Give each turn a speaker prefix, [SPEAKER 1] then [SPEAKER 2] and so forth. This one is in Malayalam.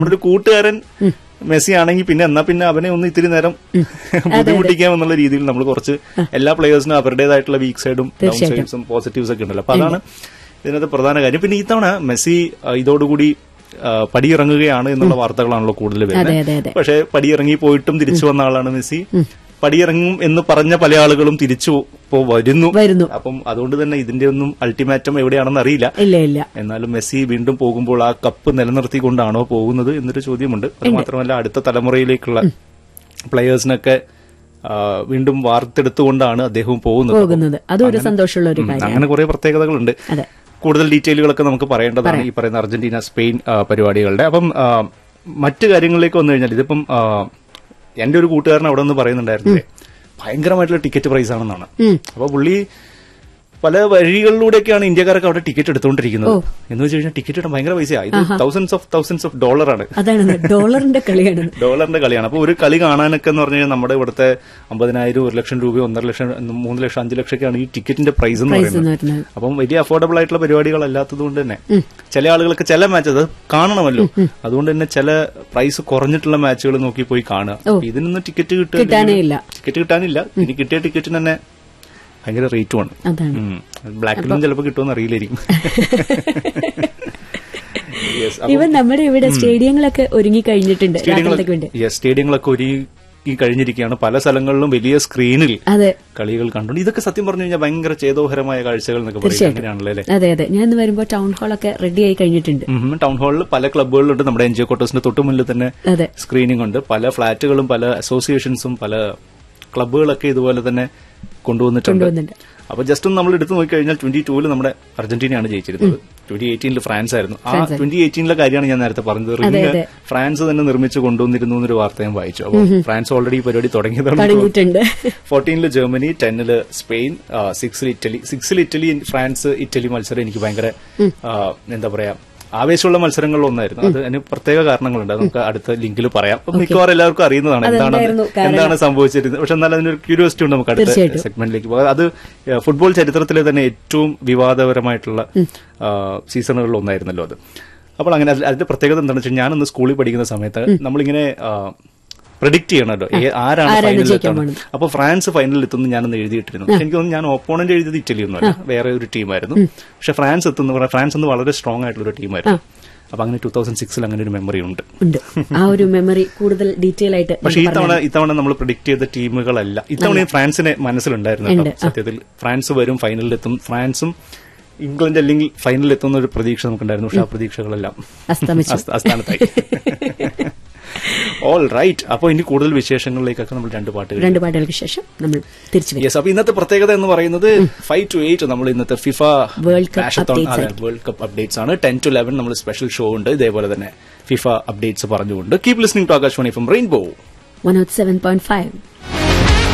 [SPEAKER 1] നമ്മുടെ ഒരു കൂട്ടുകാരൻ മെസ്സി ആണെങ്കിൽ പിന്നെ എന്നാ പിന്നെ അവനെ ഒന്ന് ഇത്തിരി നേരം ബുദ്ധിമുട്ടിക്കാം എന്നുള്ള രീതിയിൽ നമ്മൾ കുറച്ച് എല്ലാ പ്ലേയേഴ്സിനും അവരുടേതായിട്ടുള്ള വീക്ക് സൈഡും ഡൗൺ
[SPEAKER 2] തീർച്ചയായിട്ടും.
[SPEAKER 1] സൈഡ്സും പോസിറ്റീവ്സ് ഒക്കെ ഉണ്ടല്ലോ അപ്പൊ അതാണ് ഇതിനകത്ത് പ്രധാന കാര്യം പിന്നെ ഇത്തവണ മെസ്സി ആ, ഇതോടുകൂടി ആ, പടിയിറങ്ങുകയാണ് എന്നുള്ള വാർത്തകളാണല്ലോ കൂടുതൽ
[SPEAKER 2] അതെ അതെ
[SPEAKER 1] വരുന്നത്
[SPEAKER 2] അതെ
[SPEAKER 1] പക്ഷെ പടിയിറങ്ങി പോയിട്ടും തിരിച്ചു വന്ന ആളാണ് മെസ്സി പടിയിറങ്ങും എന്ന് പറഞ്ഞ പല ആളുകളും തിരിച്ചു ഇപ്പോ വരുന്നു
[SPEAKER 2] വരുന്നു
[SPEAKER 1] അപ്പം അതുകൊണ്ട് തന്നെ ഇതിന്റെ ഒന്നും അൾട്ടിമാറ്റം എവിടെയാണെന്ന് അറിയില്ല
[SPEAKER 2] ഇല്ല ഇല്ല
[SPEAKER 1] എന്നാലും മെസ്സി വീണ്ടും പോകുമ്പോൾ ആ കപ്പ് നിലനിർത്തിക്കൊണ്ടാണോ പോകുന്നത് എന്നൊരു ചോദ്യമുണ്ട് അത് മാത്രമല്ല അടുത്ത തലമുറയിലേക്കുള്ള പ്ലെയേഴ്സിനൊക്കെ ആ, വീണ്ടും വാർത്തെടുത്തുകൊണ്ടാണ് അദ്ദേഹവും പോകുന്നത്
[SPEAKER 2] പോകുന്നത് അതും ഒരു സന്തോഷമുള്ള ഒരു
[SPEAKER 1] ഉം,
[SPEAKER 2] കാര്യം
[SPEAKER 1] അങ്ങനെ കുറെ പ്രത്യേകതകളുണ്ട്
[SPEAKER 2] അതെ
[SPEAKER 1] കൂടുതൽ ഡീറ്റെയിലുകളൊക്കെ നമുക്ക് പറയേണ്ടതാണ് ഈ പറയുന്ന അർജന്റീന സ്പെയിൻ ആ, പരിപാടികളുടെ അപ്പം ആ, മറ്റു കാര്യങ്ങളിലേക്ക് വന്നു കഴിഞ്ഞാൽ ഇതിപ്പം ആ, എന്റെ ഒരു കൂട്ടുകാരൻ അവിടെ നിന്ന് പറയുന്നുണ്ടായിരുന്നില്ലേ ഭയങ്കരമായിട്ടുള്ള ടിക്കറ്റ് പ്രൈസ് ആണെന്നാണ്
[SPEAKER 2] ഉം.
[SPEAKER 1] അപ്പൊ പുള്ളി പല വഴികളിലൂടെയൊക്കെയാണ് ഇന്ത്യക്കാരൊക്കെ അവിടെ ടിക്കറ്റ് എടുത്തുകൊണ്ടിരിക്കുന്നത് എന്ന് വെച്ച് കഴിഞ്ഞാൽ ടിക്കറ്റ് ഇടാൻ ഭയങ്കര പൈസയാണ് ഇത് തൗസൻഡ്സ് ഓഫ് തൗസൻഡ്സ് ഓഫ് ഡോളറാണ്
[SPEAKER 2] അതാണ് ഡോളറിന്റെ കളിയാണ്
[SPEAKER 1] ഡോളറിന്റെ കളിയാണ് അപ്പോൾ ഒരു കളി കാണാനൊക്കെ എന്ന് പറഞ്ഞു കഴിഞ്ഞാൽ നമ്മുടെ ഇവിടുത്തെ അമ്പതിനായിരം ഒരു ലക്ഷം രൂപ ഒന്നര ലക്ഷം മൂന്ന് ലക്ഷം അഞ്ച് ലക്ഷമൊക്കെയാണ് ഈ ടിക്കറ്റിന്റെ പ്രൈസ് എന്ന്
[SPEAKER 2] പ്രൈസ് എന്ന്
[SPEAKER 1] പറയുന്നത്
[SPEAKER 2] പറയുന്നത്
[SPEAKER 1] അപ്പം വലിയ അഫോർഡബിൾ ആയിട്ടുള്ള പരിപാടികളല്ലാത്തത് കൊണ്ട് തന്നെ ചില ആളുകൾക്ക് ചില മാച്ച് അത് കാണണമല്ലോ അതുകൊണ്ട് തന്നെ ചില പ്രൈസ് കുറഞ്ഞിട്ടുള്ള മാച്ചുകൾ നോക്കി പോയി കാണുക അപ്പൊ ഇതിനൊന്നും ടിക്കറ്റ്
[SPEAKER 2] കിട്ടാനേ ഇല്ല.
[SPEAKER 1] ടിക്കറ്റ് കിട്ടാനില്ല ഇനി കിട്ടിയ ടിക്കറ്റിന് തന്നെ ഭയങ്കര റേറ്റുമാണ്
[SPEAKER 2] അതാണ്
[SPEAKER 1] ബ്ലാക്കിലും ചിലപ്പോൾ കിട്ടുമെന്ന് അറിയില്ലായിരിക്കും Yes, അപ്പൊ
[SPEAKER 2] ഇവൻ നമ്മുടെ ഇവിടെ സ്റ്റേഡിയങ്ങളൊക്കെ ഒരുങ്ങി കഴിഞ്ഞിട്ടുണ്ട് രാത്രിയിലേക്ക് വേണ്ടി
[SPEAKER 1] സ്റ്റേഡിയങ്ങളൊക്കെ Yes, സ്റ്റേഡിയങ്ങളൊക്കെ ഒരുക്കി കഴിഞ്ഞിരിക്കുകയാണ് പല സ്ഥലങ്ങളിലും വലിയ സ്ക്രീനിൽ
[SPEAKER 2] അതെ
[SPEAKER 1] കളികൾ കണ്ടുകൊണ്ട് ഇതൊക്കെ സത്യം പറഞ്ഞു കഴിഞ്ഞാൽ ഭയങ്കര ചേതോഹരമായ കാഴ്ചകൾ എന്നൊക്കെ പറയുന്നത് അങ്ങനെയാണല്ലോ അല്ലേ
[SPEAKER 2] അതെ അതെ ഞാൻ ഇന്ന് വരുമ്പോ ടൗൺ ഹാളൊക്കെ റെഡി ആയി കഴിഞ്ഞിട്ടുണ്ട്
[SPEAKER 1] ഉം, ടൗൺ ഹാളിൽ പല ക്ലബ്ബുകളിലുണ്ട് നമ്മുടെ എൻ ജി ഒ ക്വാർട്ടേഴ്സിന്റെ തൊട്ട് മുന്നിൽ തന്നെ
[SPEAKER 2] അതെ
[SPEAKER 1] സ്ക്രീനിംഗ് ഉണ്ട് പല ഫ്ളാറ്റുകളും പല അസോസിയേഷൻസും പല ക്ലബ്ബുകളൊക്കെ ഇതുപോലെ തന്നെ കൊണ്ടുവന്നിട്ടുണ്ട്
[SPEAKER 2] കൊണ്ടുവന്നിട്ടുണ്ട്
[SPEAKER 1] അപ്പൊ ജസ്റ്റ് ഒന്ന് നമ്മൾ എടുത്തു നോക്കിക്കഴിഞ്ഞാൽ ട്വന്റി ടൂവിൽ നമ്മുടെ അർജന്റീനയാണ് ജയിച്ചിരുന്നത് ട്വന്റി എയ്റ്റീനിൽ ഫ്രാൻസ് ആയിരുന്നു ആ ട്വന്റി എയ്റ്റീനിലെ കാര്യമാണ് ഞാൻ നേരത്തെ പറഞ്ഞത് റിംഗ്
[SPEAKER 2] അതെ.
[SPEAKER 1] ഫ്രാൻസ് തന്നെ നിർമ്മിച്ച് കൊണ്ടുവന്നിരുന്നു എന്നൊരു വാർത്ത ഞാൻ വായിച്ചു അപ്പോൾ ഫ്രാൻസ് ഓൾറെഡി ഈ പരിപാടി തുടങ്ങിയതാണ്
[SPEAKER 2] തുടങ്ങിയിട്ടുണ്ട്
[SPEAKER 1] ഫോർട്ടീനില് ജർമ്മനി ടെന്നില് സ്പെയിൻ സിക്സിൽ ഇറ്റലി സിക്സിൽ ഇറ്റലി ഫ്രാൻസ് ഇറ്റലി മത്സരം എനിക്ക് ഭയങ്കര ആ, എന്താ പറയാ ആവേശമുള്ള മത്സരങ്ങളിൽ ഒന്നായിരുന്നു അത് അതിന് പ്രത്യേക കാരണങ്ങളുണ്ട് അത് നമുക്ക് അടുത്ത ലിങ്കിൽ പറയാം അപ്പൊ മിക്കവാറും എല്ലാവർക്കും അറിയുന്നതാണ് എന്താണ്
[SPEAKER 2] അതെന്തായിരുന്നു കാരണം?
[SPEAKER 1] എന്താണ് സംഭവിച്ചിരുന്നത് പക്ഷെ എന്നാൽ അതിനൊരു ക്യൂരിയോസിറ്റി ഉണ്ട് നമുക്ക് അടുത്ത
[SPEAKER 2] തീർച്ചയായിട്ടും.
[SPEAKER 1] സെഗ്മെന്റിലേക്ക് പോകാം അത് ഏഹ്, ഫുട്ബോൾ ചരിത്രത്തിലെ തന്നെ ഏറ്റവും വിവാദപരമായിട്ടുള്ള ആ, സീസണുകളിൽ ഒന്നായിരുന്നല്ലോ അത് അപ്പോൾ അങ്ങനെ അതിൽ- അതിന്റെ പ്രത്യേകത എന്താണെന്ന് വെച്ചാൽ ഞാനൊന്ന് സ്കൂളിൽ പഠിക്കുന്ന സമയത്ത് നമ്മളിങ്ങനെ പ്രഡിക്ട് ചെയ്യണമല്ലോ ഏ- ആരാണ്
[SPEAKER 2] ആരാണ്
[SPEAKER 1] ഫൈനലിൽ
[SPEAKER 2] ജയിക്കാൻ
[SPEAKER 1] എത്തുന്നത് അപ്പൊ ഫ്രാൻസ് ഫൈനലിൽ എത്തുന്നു ഞാനൊന്ന് എഴുതിയിട്ടിരുന്നു പക്ഷെ എനിക്ക് തോന്നുന്നു ഞാൻ ഓപ്പോണന്റ് എഴുതിയത് ഇറ്റലി ഒന്നുമല്ല വേറെ ഒരു ടീമായിരുന്നു പക്ഷെ ഫ്രാൻസ് എത്തുന്ന പറഞ്ഞാൽ ഫ്രാൻസ് എന്ന് വളരെ സ്ട്രോങ് ആയിട്ടുള്ള ഒരു ടീമായിരുന്നു അപ്പൊ അങ്ങനെ ടൂ തൗസൻഡ് സിക്സിൽ അങ്ങനെ ഒരു മെമ്മറി ഉണ്ട്
[SPEAKER 2] ഉണ്ട് ആ ഒരു മെമ്മറി കൂടുതൽ ഡീറ്റെയിൽ ആയിട്ട്
[SPEAKER 1] പക്ഷെ ഈ തവണ ഇത്തവണ നമ്മൾ പ്രഡിക്ട് ചെയ്ത ടീമുകളല്ല ഇത്തവണ ഫ്രാൻസിനെ മനസ്സിലുണ്ടായിരുന്നു കേട്ടോ. സത്യത്തിൽ ഫ്രാൻസ് വരും ഫൈനലിലെത്തും ഫ്രാൻസും ഇംഗ്ലണ്ട് അല്ലെങ്കിൽ ഫൈനലിൽ എത്തുന്ന ഒരു പ്രതീക്ഷ നമുക്കുണ്ടായിരുന്നു പക്ഷെ ആ പ്രതീക്ഷകളെല്ലാം
[SPEAKER 2] അസ്തമിച്ചു
[SPEAKER 1] അസ്ഥ- അസ്ഥാനത്തായി ഓൾ റൈറ്റ് അപ്പോൾ ഇനി കൂടുതൽ വിശേഷങ്ങളിലേക്കൊക്കെ നമ്മൾ രണ്ട് പാട്ടുകൾ
[SPEAKER 2] രണ്ട് പാട്ടുകൾക്ക് ശേഷം നമ്മൾ തിരിച്ചു വരും
[SPEAKER 1] യെസ് അപ്പൊ ഇന്നത്തെ പ്രത്യേകത എന്ന് പറയുന്നത് ഫൈവ് ടു എയ്റ്റ് നമ്മൾ ഇന്നത്തെ FIFA
[SPEAKER 2] World Cup updates
[SPEAKER 1] world cup updates ആണ് ടെൻ ടു ലെവൻ നമ്മൾ സ്പെഷ്യൽ ഷോ ഉണ്ട് ഇതേപോലെ തന്നെ ഫിഫ അപ്ഡേറ്റ്സ് പറഞ്ഞുകൊണ്ട് keep listening to Akashvani from rainbow
[SPEAKER 2] one out seven point five